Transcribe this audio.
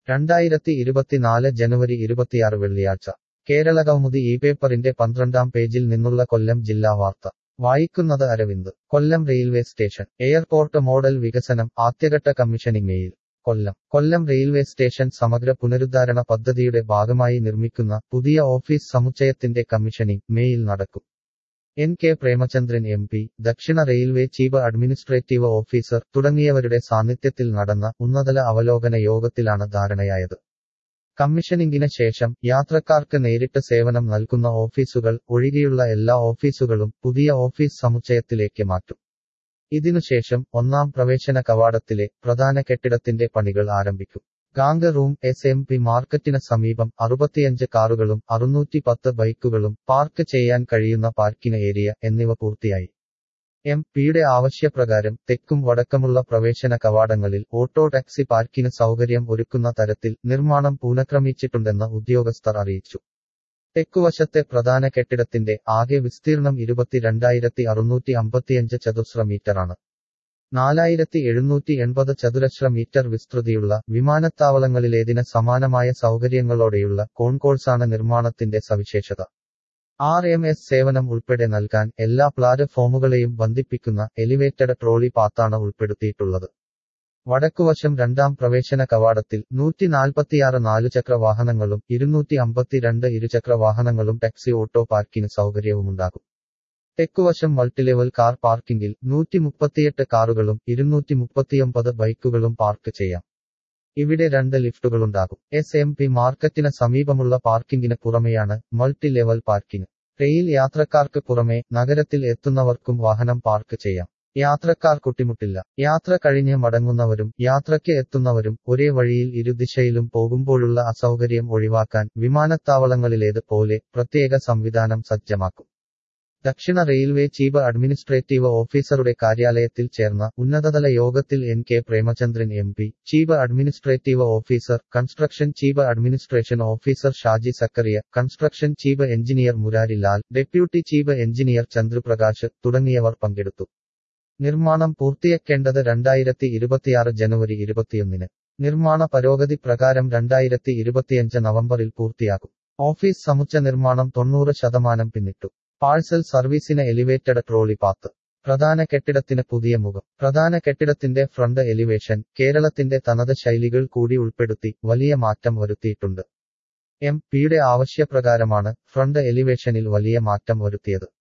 രണ്ടായിരത്തി ഇരുപത്തിനാല് ജനുവരി ഇരുപത്തിയാറ് വെള്ളിയാഴ്ച കേരളകൗമുദി ഈ പേപ്പറിന്റെ പന്ത്രണ്ടാം പേജിൽ നിന്നുള്ള കൊല്ലം ജില്ലാ വാർത്ത വായിക്കുന്നത് Aravind Kollam railway station airport model വികസനം ആദ്യഘട്ട കമ്മീഷനിംഗ് മെയിൽ കൊല്ലം കൊല്ലം റെയിൽവേ സ്റ്റേഷൻ സമഗ്ര പുനരുദ്ധാരണ പദ്ധതിയുടെ ഭാഗമായി നിർമ്മിക്കുന്ന പുതിയ ഓഫീസ് സമുച്ചയത്തിന്റെ കമ്മീഷനിംഗ് മേയിൽ നടക്കും N K Premachandran M P ദക്ഷിണ റെയിൽവേ ചീഫ് അഡ്മിനിസ്ട്രേറ്റീവ് ഓഫീസർ തുടങ്ങിയവരുടെ സാന്നിധ്യത്തിൽ നടന്ന ഉന്നതല അവലോകന യോഗത്തിലാണ് ധാരണയായത് കമ്മീഷനിംഗിന് ശേഷം യാത്രക്കാർക്ക് നേരിട്ട് സേവനം നൽകുന്ന ഓഫീസുകൾ ഒഴികെയുള്ള എല്ലാ ഓഫീസുകളും പുതിയ ഓഫീസ് സമുച്ചയത്തിലേക്ക് മാറ്റും ഇതിനുശേഷം ഒന്നാം പ്രവേശന കവാടത്തിലെ പ്രധാന കെട്ടിടത്തിന്റെ പണികൾ ആരംഭിക്കും gang room S M P മാർക്കറ്റിന് സമീപം അറുപത്തിയഞ്ച് കാറുകളും അറുന്നൂറ്റി പത്ത് ബൈക്കുകളും പാർക്ക് ചെയ്യാൻ കഴിയുന്ന പാർക്കിംഗ് ഏരിയ എന്നിവ പൂർത്തിയായി എം പിയുടെ ആവശ്യപ്രകാരം തെക്കും വടക്കമുള്ള പ്രവേശന കവാടങ്ങളിൽ ഓട്ടോ ടാക്സി പാർക്കിന് സൗകര്യം ഒരുക്കുന്ന തരത്തിൽ നിർമ്മാണം പുനഃക്രമിച്ചിട്ടുണ്ടെന്ന് ഉദ്യോഗസ്ഥർ അറിയിച്ചു തെക്കുവശത്തെ പ്രധാന കെട്ടിടത്തിന്റെ ആകെ വിസ്തീർണം ഇരുപത്തിരണ്ടായിരത്തി അറുന്നൂറ്റി അമ്പത്തിയഞ്ച് ചതുശ്ര മീറ്ററാണ് നാലായിരത്തി എഴുന്നൂറ്റി എൺപത് ചതുരശ്ര മീറ്റർ വിസ്തൃതിയുള്ള വിമാനത്താവളങ്ങളിലേതിന് സമാനമായ സൗകര്യങ്ങളോടെയുള്ള കോൺകോഴ്സാണ് നിർമ്മാണത്തിന്റെ സവിശേഷത ആർ എം എസ് സേവനം ഉൾപ്പെടെ നൽകാൻ എല്ലാ പ്ലാറ്റ്ഫോമുകളെയും ബന്ധിപ്പിക്കുന്ന എലിവേറ്റഡ് ട്രോളി പാത്താണ് ഉൾപ്പെടുത്തിയിട്ടുള്ളത് വടക്കുവശം രണ്ടാം പ്രവേശന കവാടത്തിൽ നൂറ്റി നാൽപ്പത്തിയാറ് നാലുചക്ര വാഹനങ്ങളും ഇരുന്നൂറ്റി അമ്പത്തിരണ്ട് ഇരുചക്ര വാഹനങ്ങളും ടാക്സി ഓട്ടോ പാർക്കിന് സൗകര്യവുമുണ്ടാകും തെക്കുവശം മൾട്ടിലെവൽ കാർ പാർക്കിംഗിൽ നൂറ്റി മുപ്പത്തിയെട്ട് കാറുകളും ഇരുന്നൂറ്റി മുപ്പത്തിയൊമ്പത് ബൈക്കുകളും പാർക്ക് ചെയ്യാം ഇവിടെ രണ്ട് ലിഫ്റ്റുകളുണ്ടാകും എസ് എം പി മാർക്കറ്റിന് സമീപമുള്ള പാർക്കിംഗിന് പുറമെയാണ് മൾട്ടി ലെവൽ പാർക്കിംഗ് റെയിൽ യാത്രക്കാർക്ക് പുറമെ നഗരത്തിൽ എത്തുന്നവർക്കും വാഹനം പാർക്ക് ചെയ്യാം യാത്രക്കാർ കുട്ടിമുട്ടില്ല യാത്ര കഴിഞ്ഞ് മടങ്ങുന്നവരും യാത്രയ്ക്ക് എത്തുന്നവരും ഒരേ വഴിയിൽ ഇരുദിശയിലും പോകുമ്പോഴുള്ള അസൗകര്യം ഒഴിവാക്കാൻ വിമാനത്താവളങ്ങളിലേത് പോലെ പ്രത്യേക സംവിധാനം സജ്ജമാക്കും ദക്ഷിണ റെയിൽവേ ചീഫ് അഡ്മിനിസ്ട്രേറ്റീവ് ഓഫീസറുടെ കാര്യാലയത്തിൽ ചേർന്ന ഉന്നതതല യോഗത്തിൽ N K Premachandran M P chief administrative officer construction chief administration officer Shaji Zachariah construction chief engineer Murari Lal deputy chief engineer Chandraprakash തുടങ്ങിയവർ പങ്കെടുത്തു നിർമ്മാണം പൂർത്തിയാക്കേണ്ടത് രണ്ടായിരത്തി ഇരുപത്തിയാറ് ജനുവരി ഇരുപത്തിയൊന്നിന് നിർമ്മാണ പുരോഗതി പ്രകാരം രണ്ടായിരത്തി ഇരുപത്തിയഞ്ച് നവംബറിൽ പൂർത്തിയാകും ഓഫീസ് സമുച്ച നിർമ്മാണം തൊണ്ണൂറ് ശതമാനം പിന്നിട്ടു പാഴ്സൽ സർവീസിന് എലിവേറ്റഡ് ട്രോളി പാത്ത് പ്രധാന കെട്ടിടത്തിന് പുതിയ മുഖം പ്രധാന കെട്ടിടത്തിന്റെ ഫ്രണ്ട് എലിവേഷൻ കേരളത്തിന്റെ തനത് ശൈലികൾ കൂടി ഉൾപ്പെടുത്തി വലിയ മാറ്റം വരുത്തിയിട്ടുണ്ട് എം പിയുടെ ആവശ്യപ്രകാരമാണ് ഫ്രണ്ട് എലിവേഷനിൽ വലിയ മാറ്റം വരുത്തിയത്